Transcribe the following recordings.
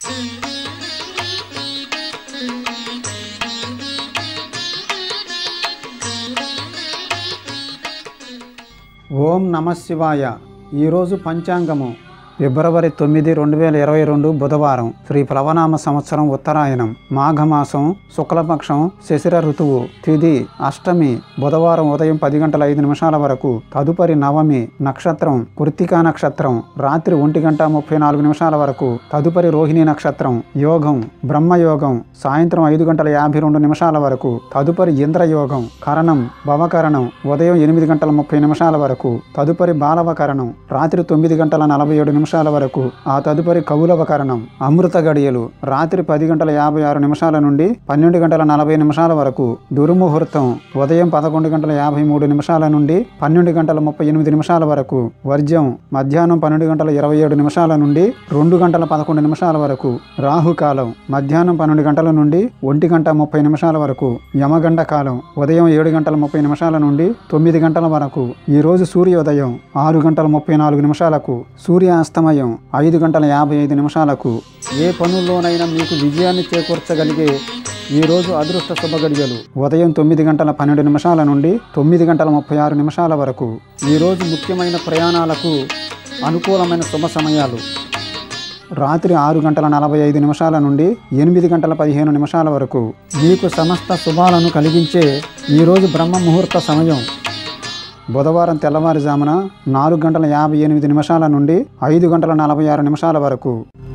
ఓం నమ శివాయ ఈరోజు పంచాంగము ఫిబ్రవరి తొమ్మిది రెండు వేల ఇరవై రెండు బుధవారం శ్రీ ప్లవనామ సంవత్సరం ఉత్తరాయణం మాఘమాసం శుక్లపక్షం శశిర ఋతువు తిథి అష్టమి బుధవారం ఉదయం పది గంటల ఐదు నిమిషాల వరకు తదుపరి నవమి నక్షత్రం కృత్తికా నక్షత్రం రాత్రి ఒంటి గంట ముప్పై నాలుగు నిమిషాల వరకు తదుపరి రోహిణి నక్షత్రం యోగం బ్రహ్మయోగం సాయంత్రం ఐదు గంటల యాభై రెండు నిమిషాల వరకు తదుపరి ఇంద్రయోగం కరణం భవకరణం ఉదయం ఎనిమిది గంటల ముప్పై నిమిషాల వరకు తదుపరి బాలవకరణం రాత్రి తొమ్మిది గంటల నలభై ఏడు నిమిషాల వరకు ఆ తదుపరి కౌలవకరణం అమృత గడియలు రాత్రి పది గంటల యాభై ఆరు నిమిషాల నుండి పన్నెండు గంటల నలభై నిమిషాల వరకు దుర్ముహూర్తం ఉదయం పదకొండు గంటల యాభై మూడు నిమిషాల నుండి పన్నెండు గంటల ముప్పై ఎనిమిది నిమిషాల వరకు వర్జ్యం మధ్యాహ్నం పన్నెండు గంటల ఇరవై ఏడు నిమిషాల నుండి రెండు గంటల పదకొండు నిమిషాల వరకు రాహుకాలం మధ్యాహ్నం పన్నెండు గంటల నుండి ఒంటి గంట ముప్పై నిమిషాల వరకు యమగండ కాలం ఉదయం ఏడు గంటల ముప్పై నిమిషాల నుండి తొమ్మిది గంటల వరకు ఈ రోజు సూర్యోదయం ఆరు గంటల ముప్పై నాలుగు నిమిషాలకు సూర్యాస్తమయం ఐదు గంటల యాభై ఐదు నిమిషాలకు ఏ పనుల్లోనైనా మీకు విజయాన్ని చేకూర్చగలిగే ఈ రోజు అదృష్ట శుభ గడియలు ఉదయం తొమ్మిది గంటల పన్నెండు నిమిషాల నుండి తొమ్మిది గంటల ముప్పై ఆరు నిమిషాల వరకు ఈ రోజు ముఖ్యమైన ప్రయాణాలకు అనుకూలమైన శుభ సమయాలు రాత్రి ఆరు గంటల నలభై ఐదు నిమిషాల నుండి ఎనిమిది గంటల పదిహేను నిమిషాల వరకు మీకు సమస్త శుభాలను కలిగించే ఈరోజు బ్రహ్మ ముహూర్త సమయం బుధవారం తెల్లవారుజామున నాలుగు గంటల యాభై ఎనిమిది నిమిషాల నుండి ఐదు గంటల నలభై ఆరు నిమిషాల వరకు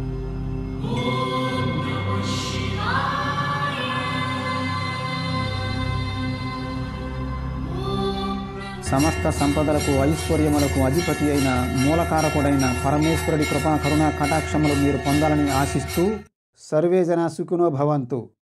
సమస్త సంపదలకు ఐశ్వర్యములకు అధిపతి అయిన మూలకారకుడైన పరమేశ్వరుడి కృపా కరుణా కటాక్షములు మీరు పొందాలని ఆశిస్తూ సర్వేజన సుఖినో భవంతు